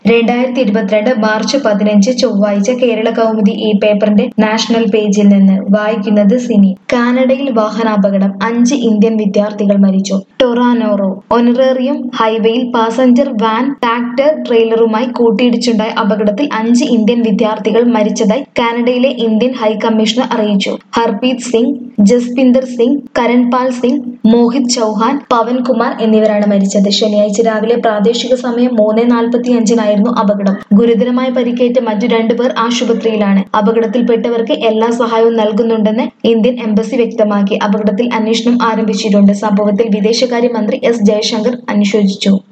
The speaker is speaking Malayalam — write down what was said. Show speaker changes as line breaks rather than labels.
രണ്ടായിരത്തി ഇരുപത്തിരണ്ട് മാർച്ച് പതിനഞ്ച് ചൊവ്വാഴ്ച കേരള കൗമുദി ഈ പേപ്പറിന്റെ നാഷണൽ പേജിൽ നിന്ന് വായിക്കുന്നത് സിനി കാനഡയിൽ വാഹനാപകടം അഞ്ച് ഇന്ത്യൻ വിദ്യാർത്ഥികൾ മരിച്ചു ടൊറാനോറോ ഒനറേറിയം ഹൈവേയിൽ പാസഞ്ചർ വാൻ ട്രാക്ടർ ട്രെയിലറുമായി കൂട്ടിയിടിച്ചുണ്ടായ അപകടത്തിൽ അഞ്ച് ഇന്ത്യൻ വിദ്യാർത്ഥികൾ മരിച്ചതായി കാനഡയിലെ ഇന്ത്യൻ ഹൈക്കമ്മീഷണർ അറിയിച്ചു ഹർപ്രീത് സിംഗ് ജസ്പിന്ദർ സിംഗ് കരൺപാൽ സിംഗ് മോഹിത് ചൗഹാൻ പവൻകുമാർ എന്നിവരാണ് മരിച്ചത് ശനിയാഴ്ച രാവിലെ പ്രാദേശിക സമയം മൂന്ന് നാൽപ്പത്തി അഞ്ചിനായിരുന്നു അപകടം ഗുരുതരമായി പരിക്കേറ്റ മറ്റു രണ്ടുപേർ ആശുപത്രിയിലാണ് അപകടത്തിൽപ്പെട്ടവർക്ക് എല്ലാ സഹായവും നൽകുന്നുണ്ടെന്ന് ഇന്ത്യൻ എംബസി വ്യക്തമാക്കി അപകടത്തിൽ അന്വേഷണം ആരംഭിച്ചിട്ടുണ്ട് സംഭവത്തിൽ വിദേശകാര്യമന്ത്രി എസ് ജയശങ്കർ അനുശോചിച്ചു